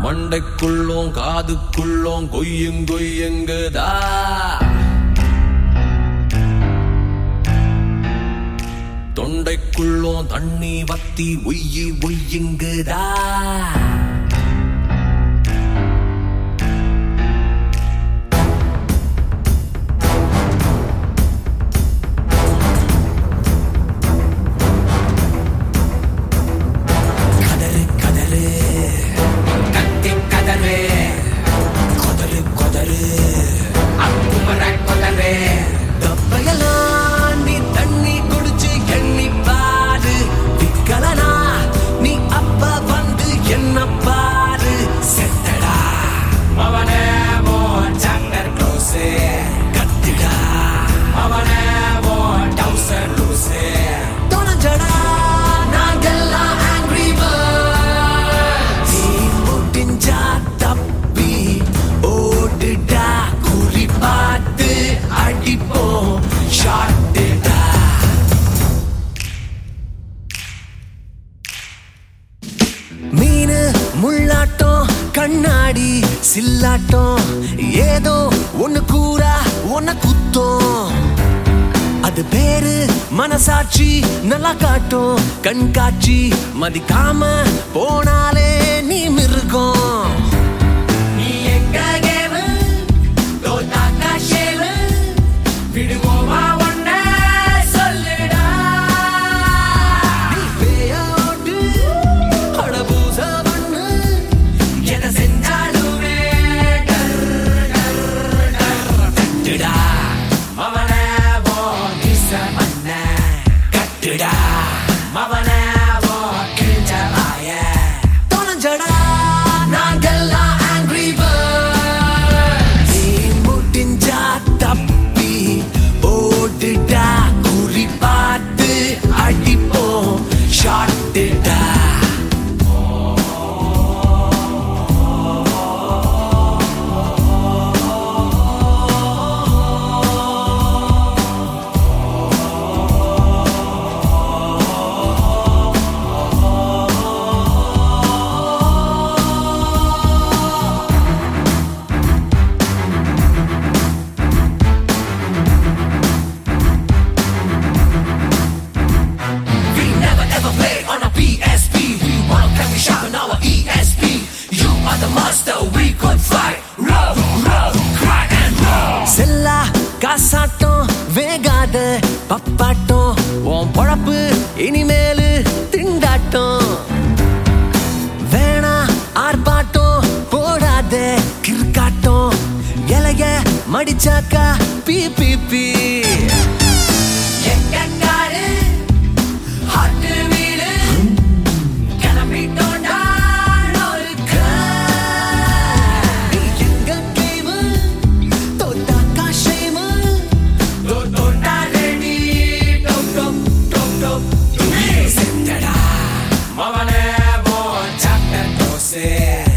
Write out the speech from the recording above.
மண்டைக்குள்ளும் காதுக்குள்ளும் கொய்யும் கொய்யுங்குதா தொண்டைக்குள்ளும் தண்ணி வத்தி ஒய்யி ஒய்யுங்குதா கதறு கதறு கத்தி கதறு கொதறு கொதறு அக்குமர கொதறு தப்பையெல்லாம் நீ தண்ணி குடிச்சு எண்ணி பாரு விக்கலனா நீ அப்ப வந்து என்ன பாரு செத்தடா அவனே மோ சாப்டர் க்ளோஸ் கத்திடா அவனே மோ டவுசர் லூசே தொலைஞ்சடா நாங்கெல்லாம் angry birds. நீ முடிஞ்சா தப்பி ஓடுடா குறி பார்த்து அடிப்போம் ஷாட்டுடா மீனு முள்ளாட்டம் கண்ணாடி சில்லாட்டம் ஏதோ ஒண்ணு கூறா ஒன்ன குத்தம் அது பேரு மனசாட்சி நல்லா காட்டும் கண் காட்சி மதிக்காம போனாலே நீ மிருகம் நீ எங்க கேமு தோத்தாக்கா ஷேமு விடுவோமா ஒன்ன சொல்லுடா நீ பேயோடு அடபூச பண்ணு எதை செஞ்சாலுமே டர் டர் டர் தட்டுடா மவனே போ நிச மன்ன கட்டுடா மவனே போ கிழிஞ்ச வாய தொலைஞ்சடா நாங்கெல்லாம் angry birds. நீ முடிஞ்சா தப்பி ஓடுடா குறி பார்த்து அடிப்போம் ஷாட்டுடா We never ever play on a PSP. We want can we sharpen our ESP. You are the master, we could fight. Roll, roll, cry and roll. செல்லா காசாட்டம் வேகாத பப்பாட்டம் உன் பொழப்பு இனிமேலு திண்டாட்டம் வேணா ஆர்ப்பாட்டம் போடாத கிற்காட்டம் இலைய மடிச்சாக்கா பீ பீ பீ எங்கங்காரு ஹாட்டு வீடு கிளம்பிட்டோண்டா நொறுக்க. நீ எங்க game? தோத்தாக்கா shame. தோ தோட்டா ready. டொப் டொப் டொப் டொப். நீ செத்தடா. மவனே போ chapter close.